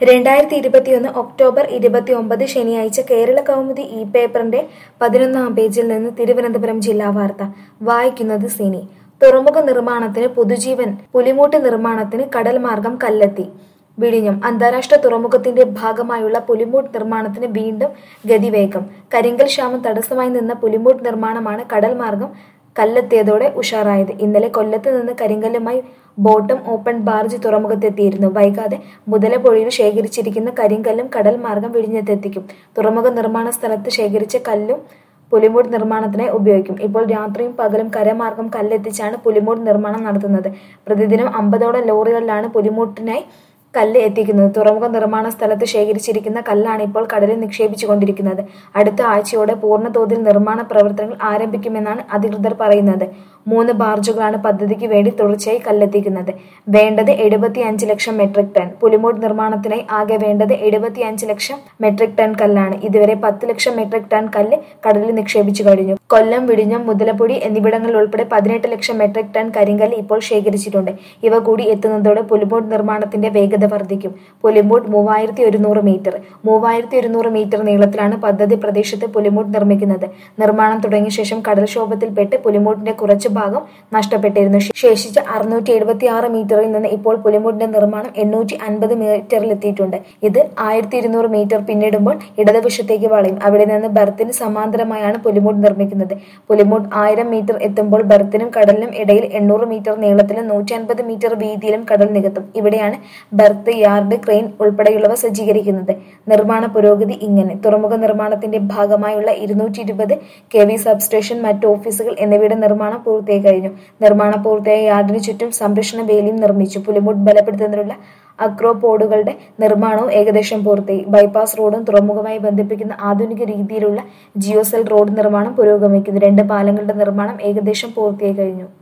രണ്ടായിരത്തി ഇരുപത്തിയൊന്ന് ഒക്ടോബർ ഇരുപത്തിയൊമ്പത് ശനിയാഴ്ച കേരള കൗമുദി ഇ പേപ്പറിന്റെ പതിനൊന്നാം പേജിൽ നിന്ന് തിരുവനന്തപുരം ജില്ലാ വാർത്ത വായിക്കുന്നത് സിനി തുറമുഖ നിർമ്മാണത്തിന് പുതുജീവൻ പുലിമൂട്ട് നിർമ്മാണത്തിന് കടൽ മാർഗം കല്ലെത്തി വിഴിഞ്ഞം അന്താരാഷ്ട്ര തുറമുഖത്തിന്റെ ഭാഗമായുള്ള പുലിമൂട്ട് നിർമ്മാണത്തിന് വീണ്ടും ഗതിവേഗം കരിങ്കൽ ക്ഷാമം തടസ്സമായി നിന്ന പുലിമൂട്ട് നിർമ്മാണമാണ് കടൽ മാർഗം കല്ലെത്തിയതോടെ ഉഷാറായത് ഇന്നലെ കൊല്ലത്ത് നിന്ന് കരിങ്കല്ലുമായി ബോട്ടം ഓപ്പൺ ബാർജ് തുറമുഖത്തെത്തിയിരുന്നു വൈകാതെ മുതലപ്പൊഴിയിൽ ശേഖരിച്ചിരിക്കുന്ന കരിങ്കല്ലും കടൽ മാർഗം വിഴിഞ്ഞത്തെത്തിക്കും തുറമുഖ നിർമ്മാണ സ്ഥലത്ത് ശേഖരിച്ച കല്ലും പുലിമൂട് നിർമ്മാണത്തിനായി ഉപയോഗിക്കും ഇപ്പോൾ രാത്രിയും പകലും കരമാർഗം കല്ലെത്തിച്ചാണ് പുലിമൂട് നിർമ്മാണം നടത്തുന്നത് പ്രതിദിനം അമ്പതോളം ലോറികളിലാണ് പുലിമൂട്ടിനായി കല്ല് എത്തിക്കുന്നത് തുറമുഖ നിർമ്മാണ സ്ഥലത്ത് ശേഖരിച്ചിരിക്കുന്ന കല്ലാണ് ഇപ്പോൾ കടലിൽ നിക്ഷേപിച്ചുകൊണ്ടിരിക്കുന്നത് അടുത്ത ആഴ്ചയോടെ പൂർണ്ണതോതിൽ നിർമ്മാണ പ്രവർത്തനങ്ങൾ ആരംഭിക്കുമെന്നാണ് അധികൃതർ പറയുന്നത് മൂന്ന് ബാർജുകളാണ് പദ്ധതിക്ക് വേണ്ടി തുടർച്ചയായി കല്ലെത്തിക്കുന്നത് വേണ്ടത് എഴുപത്തിയഞ്ച് ലക്ഷം മെട്രിക് ടൺ പുലിമൂട് നിർമ്മാണത്തിനായി ആകെ വേണ്ടത് എഴുപത്തിയഞ്ച് ലക്ഷം മെട്രിക് ടൺ കല്ലാണ് ഇതുവരെ പത്ത് ലക്ഷം മെട്രിക് ടൺ കല്ല് കടലിൽ നിക്ഷേപിച്ചു കഴിഞ്ഞു കൊല്ലം വിഴിഞ്ഞം മുതലപ്പൊടി എന്നിവിടങ്ങളിൽ ഉൾപ്പെടെ പതിനെട്ട് ലക്ഷം മെട്രിക് ടൺ കരിങ്കല്ല് ഇപ്പോൾ ശേഖരിച്ചിട്ടുണ്ട് ഇവ കൂടി എത്തുന്നതോടെ പുലിമൂട് നിർമ്മാണത്തിന്റെ വേഗത വർദ്ധിക്കും പുലിമൂട് മൂവായിരത്തി ഒരുന്നൂറ് മീറ്റർ മൂവായിരത്തി ഒരുന്നൂറ് മീറ്റർ നീളത്തിലാണ് പദ്ധതി പ്രദേശത്ത് പുലിമൂട് നിർമ്മിക്കുന്നത് നിർമ്മാണം തുടങ്ങിയ ശേഷം കടൽക്ഷോഭത്തിൽപ്പെട്ട് പുലിമൂട്ടിന്റെ കുറച്ചു ഭാഗം നഷ്ടപ്പെട്ടിരുന്നു ശേഷിച്ച അറുന്നൂറ്റി എഴുപത്തി ആറ് മീറ്ററിൽ നിന്ന് ഇപ്പോൾ പുലിമൂടിന്റെ നിർമ്മാണം എണ്ണൂറ്റി അൻപത് മീറ്ററിലെത്തിയിട്ടുണ്ട് ഇത് ആയിരത്തി ഇരുന്നൂറ് മീറ്റർ പിന്നിടുമ്പോൾ ഇടതുവശത്തേക്ക് വളയും അവിടെ നിന്ന് ബർത്തിന് സമാന്തരമായാണ് പുലിമൂട് നിർമ്മിക്കുന്നത് പുലിമൂട് ആയിരം മീറ്റർ എത്തുമ്പോൾ ബർത്തിനും കടലിനും ഇടയിൽ എണ്ണൂറ് മീറ്റർ നീളത്തിലും നൂറ്റി അൻപത് മീറ്റർ വീതിയിലും കടൽ നികത്തും ഇവിടെയാണ് ബർത്ത് യാർഡ് ക്രെയിൻ ഉൾപ്പെടെയുള്ളവ സജ്ജീകരിക്കുന്നത് നിർമ്മാണ പുരോഗതി ഇങ്ങനെ തുറമുഖ നിർമ്മാണത്തിന്റെ ഭാഗമായുള്ള ഇരുന്നൂറ്റി ഇരുപത് കെ വി സബ്സ്റ്റേഷൻ മറ്റ് ഓഫീസുകൾ എന്നിവയുടെ നിർമ്മാണം പൂർത്തിയായി കഴിഞ്ഞു നിർമ്മാണം പൂർത്തിയായ യാർഡിന് ചുറ്റും സംരക്ഷണ വേലിയും നിർമ്മിച്ചു പുലിമുട്ട് ബലപ്പെടുത്തുന്നതിനുള്ള അക്രോപോഡുകളുടെ നിർമ്മാണവും ഏകദേശം പൂർത്തിയായി ബൈപ്പാസ് റോഡും തുറമുഖമായി ബന്ധിപ്പിക്കുന്ന ആധുനിക രീതിയിലുള്ള ജിയോസെൽ റോഡ് നിർമ്മാണം പുരോഗമിക്കുന്നു രണ്ട് പാലങ്ങളുടെ നിർമ്മാണം ഏകദേശം പൂർത്തിയായി കഴിഞ്ഞു